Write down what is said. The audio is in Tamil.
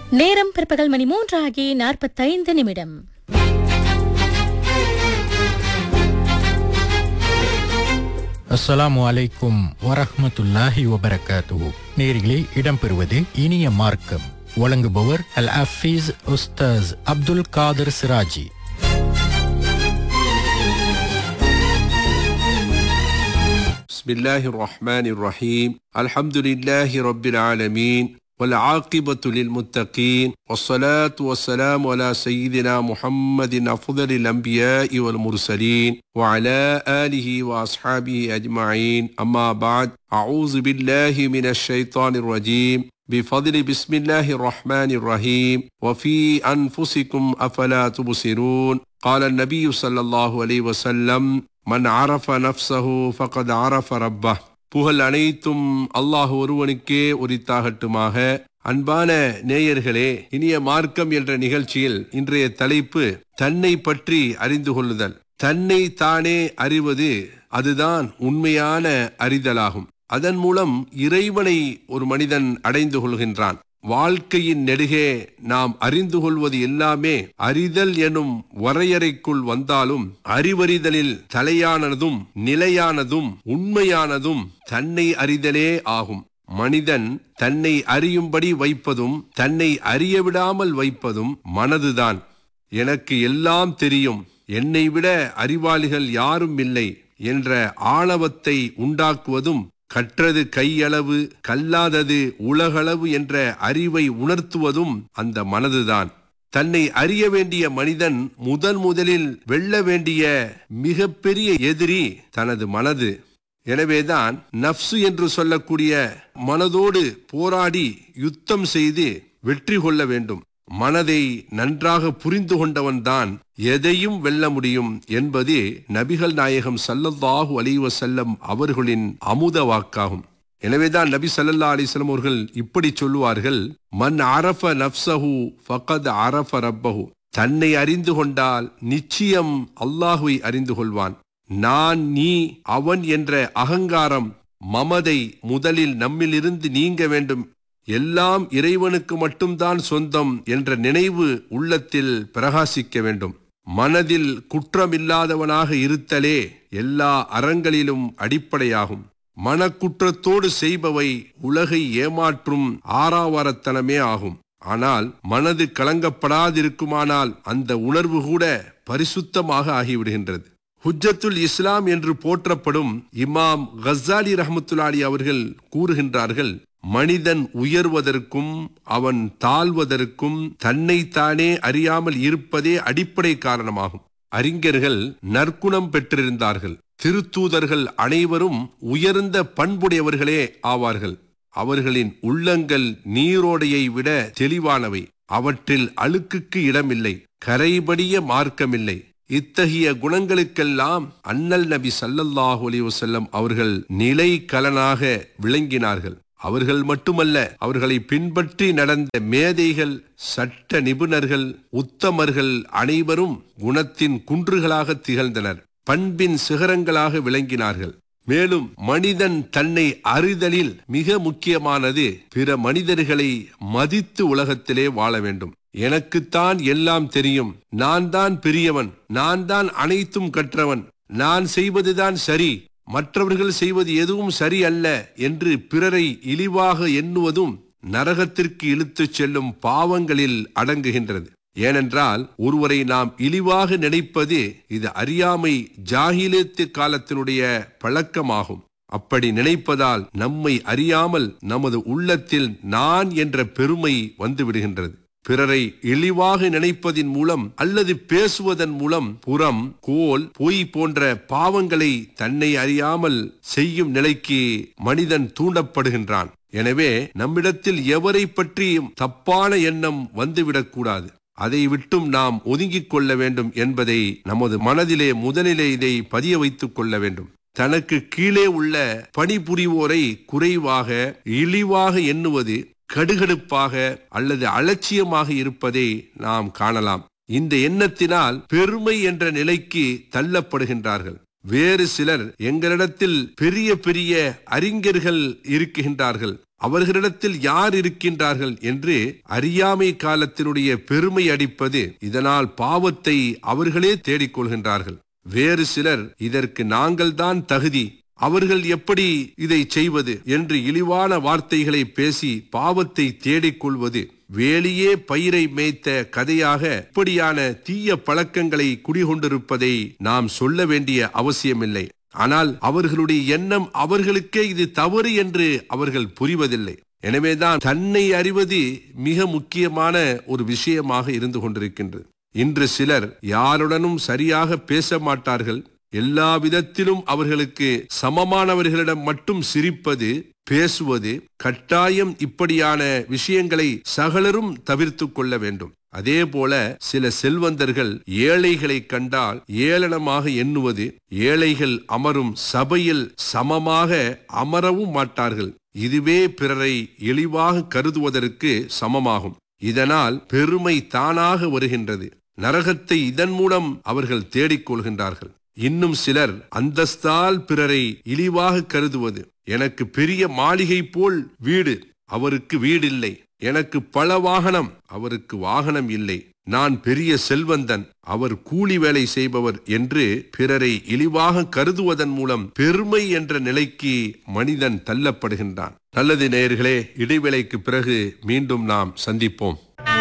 நேரம் பிற்பகல் மணி மூன்று ஆகி நாற்பத்தைந்து நிமிடம் அஸ்ஸலாமு அலைக்கும் வரஹ்மத்துல்லாஹி வபரகாத்துஹு நேரிலே இடம்பெறுவது இனிய மார்க்கம் வழங்குபவர் அல் அஃபீஸ் உஸ்தாஸ் அப்துல் காதர் சிராஜி بسم الله الرحمن الرحيم الحمد لله رب العالمين والعاقبة للمتقين والصلاة والسلام على سيدنا محمد أفضل الأنبياء والمرسلين وعلى آله وأصحابه أجمعين أما بعد أعوذ بالله من الشيطان الرجيم بفضل بسم الله الرحمن الرحيم وفي أنفسكم أفلا تبصرون قال النبي صلى الله عليه وسلم மன் அரஃப நஃப்சஹு ஃபகத் அரஃப ரப்பஹ் புகழ் அனைத்தும் அல்லாஹ் ஒருவனுக்கே உரித்தாகட்டுமாக அன்பான நேயர்களே இனிய மார்க்கம் என்ற நிகழ்ச்சியில் இன்றைய தலைப்பு தன்னை பற்றி அறிந்து கொள்ளுதல் தன்னை தானே அறிவது அதுதான் உண்மையான அறிதலாகும் அதன் மூலம் இறைவனை ஒரு மனிதன் அடைந்து கொள்கின்றான் வாழ்க்கையின் நெடுகே நாம் அறிந்து கொள்வது எல்லாமே அறிதல் எனும் வரையறைக்குள் வந்தாலும் அறிவறிதலில் தலையானதும் நிலையானதும் உண்மையானதும் தன்னை அறிதலே ஆகும் மனிதன் தன்னை அறியும்படி வைப்பதும் தன்னை அறிய விடாமல் வைப்பதும் மனதுதான் எனக்கு எல்லாம் தெரியும் என்னை விட அறிவாளிகள் யாரும் இல்லை என்ற ஆணவத்தை உண்டாக்குவதும் கற்றது கையளவு கல்லாதது உலகளவு என்ற அறிவை உணர்த்துவதும் அந்த மனதுதான் தன்னை அறிய வேண்டிய மனிதன் முதன் முதலில் வெல்ல வேண்டிய மிகப்பெரிய எதிரி தனது மனது எனவேதான் நப்சு என்று சொல்லக்கூடிய மனதோடு போராடி யுத்தம் செய்து வெற்றி கொள்ள வேண்டும் மனதை நன்றாக புரிந்து கொண்டவன்தான் எதையும் வெல்ல முடியும் என்பது நபிகள் நாயகம் சல்லல்லாஹு அலைவ செல்லம் அவர்களின் அமுத வாக்காகும் எனவேதான் நபி சல்லல்லா அலிஸ்லம் அவர்கள் இப்படி சொல்லுவார்கள் மன் அரஃப நப்சஹு ஃபகத் அரஃப ரப்பஹு தன்னை அறிந்து கொண்டால் நிச்சயம் அல்லாஹுவை அறிந்து கொள்வான் நான் நீ அவன் என்ற அகங்காரம் மமதை முதலில் நம்மிலிருந்து நீங்க வேண்டும் எல்லாம் இறைவனுக்கு மட்டும்தான் சொந்தம் என்ற நினைவு உள்ளத்தில் பிரகாசிக்க வேண்டும் மனதில் குற்றமில்லாதவனாக இருத்தலே எல்லா அறங்களிலும் அடிப்படையாகும் மனக்குற்றத்தோடு செய்பவை உலகை ஏமாற்றும் ஆறாவாரத்தனமே ஆகும் ஆனால் மனது கலங்கப்படாதிருக்குமானால் அந்த உணர்வு கூட பரிசுத்தமாக ஆகிவிடுகின்றது ஹுஜத்துல் இஸ்லாம் என்று போற்றப்படும் இமாம் கசாலி ரஹமத்துல்லாலி அவர்கள் கூறுகின்றார்கள் மனிதன் உயர்வதற்கும் அவன் தாழ்வதற்கும் தன்னைத்தானே அறியாமல் இருப்பதே அடிப்படை காரணமாகும் அறிஞர்கள் நற்குணம் பெற்றிருந்தார்கள் திருத்தூதர்கள் அனைவரும் உயர்ந்த பண்புடையவர்களே ஆவார்கள் அவர்களின் உள்ளங்கள் நீரோடையை விட தெளிவானவை அவற்றில் அழுக்குக்கு இடமில்லை கரைபடிய மார்க்கமில்லை இத்தகைய குணங்களுக்கெல்லாம் அண்ணல் நபி சல்லல்லாஹு அலி வசல்லம் அவர்கள் நிலை கலனாக விளங்கினார்கள் அவர்கள் மட்டுமல்ல அவர்களை பின்பற்றி நடந்த மேதைகள் சட்ட நிபுணர்கள் உத்தமர்கள் அனைவரும் குணத்தின் குன்றுகளாக திகழ்ந்தனர் பண்பின் சிகரங்களாக விளங்கினார்கள் மேலும் மனிதன் தன்னை அறிதலில் மிக முக்கியமானது பிற மனிதர்களை மதித்து உலகத்திலே வாழ வேண்டும் எனக்குத்தான் எல்லாம் தெரியும் நான் தான் பெரியவன் நான் தான் அனைத்தும் கற்றவன் நான் செய்வதுதான் சரி மற்றவர்கள் செய்வது எதுவும் சரி அல்ல என்று பிறரை இழிவாக எண்ணுவதும் நரகத்திற்கு இழுத்துச் செல்லும் பாவங்களில் அடங்குகின்றது ஏனென்றால் ஒருவரை நாம் இழிவாக நினைப்பது இது அறியாமை ஜாகிலேத்து காலத்தினுடைய பழக்கமாகும் அப்படி நினைப்பதால் நம்மை அறியாமல் நமது உள்ளத்தில் நான் என்ற பெருமை வந்துவிடுகின்றது பிறரை இழிவாக நினைப்பதின் மூலம் அல்லது பேசுவதன் மூலம் புறம் கோல் பொய் போன்ற பாவங்களை தன்னை அறியாமல் செய்யும் நிலைக்கு மனிதன் தூண்டப்படுகின்றான் எனவே நம்மிடத்தில் எவரை பற்றியும் தப்பான எண்ணம் வந்துவிடக்கூடாது அதை விட்டும் நாம் ஒதுங்கிக் கொள்ள வேண்டும் என்பதை நமது மனதிலே முதலிலே இதை பதிய வைத்துக் கொள்ள வேண்டும் தனக்கு கீழே உள்ள பணிபுரிவோரை குறைவாக இழிவாக எண்ணுவது கடுகடுப்பாக அல்லது அலட்சியமாக இருப்பதை நாம் காணலாம் இந்த எண்ணத்தினால் பெருமை என்ற நிலைக்கு தள்ளப்படுகின்றார்கள் வேறு சிலர் எங்களிடத்தில் பெரிய பெரிய அறிஞர்கள் இருக்கின்றார்கள் அவர்களிடத்தில் யார் இருக்கின்றார்கள் என்று அறியாமை காலத்தினுடைய பெருமை அடிப்பது இதனால் பாவத்தை அவர்களே தேடிக்கொள்கின்றார்கள் வேறு சிலர் இதற்கு நாங்கள்தான் தகுதி அவர்கள் எப்படி இதை செய்வது என்று இழிவான வார்த்தைகளை பேசி பாவத்தை தேடிக்கொள்வது வேலியே பயிரை மேய்த்த கதையாக இப்படியான தீய பழக்கங்களை குடிகொண்டிருப்பதை நாம் சொல்ல வேண்டிய அவசியமில்லை ஆனால் அவர்களுடைய எண்ணம் அவர்களுக்கே இது தவறு என்று அவர்கள் புரிவதில்லை எனவேதான் தன்னை அறிவது மிக முக்கியமான ஒரு விஷயமாக இருந்து கொண்டிருக்கின்றது இன்று சிலர் யாருடனும் சரியாக பேச மாட்டார்கள் எல்லா விதத்திலும் அவர்களுக்கு சமமானவர்களிடம் மட்டும் சிரிப்பது பேசுவது கட்டாயம் இப்படியான விஷயங்களை சகலரும் தவிர்த்து கொள்ள வேண்டும் அதே போல சில செல்வந்தர்கள் ஏழைகளை கண்டால் ஏளனமாக எண்ணுவது ஏழைகள் அமரும் சபையில் சமமாக அமரவும் மாட்டார்கள் இதுவே பிறரை இழிவாக கருதுவதற்கு சமமாகும் இதனால் பெருமை தானாக வருகின்றது நரகத்தை இதன் மூலம் அவர்கள் தேடிக்கொள்கின்றார்கள் இன்னும் சிலர் அந்தஸ்தால் பிறரை இழிவாக கருதுவது எனக்கு பெரிய மாளிகை போல் வீடு அவருக்கு வீடில்லை எனக்கு பல வாகனம் அவருக்கு வாகனம் இல்லை நான் பெரிய செல்வந்தன் அவர் கூலி வேலை செய்பவர் என்று பிறரை இழிவாக கருதுவதன் மூலம் பெருமை என்ற நிலைக்கு மனிதன் தள்ளப்படுகின்றான் நல்லது நேயர்களே இடைவேளைக்கு பிறகு மீண்டும் நாம் சந்திப்போம்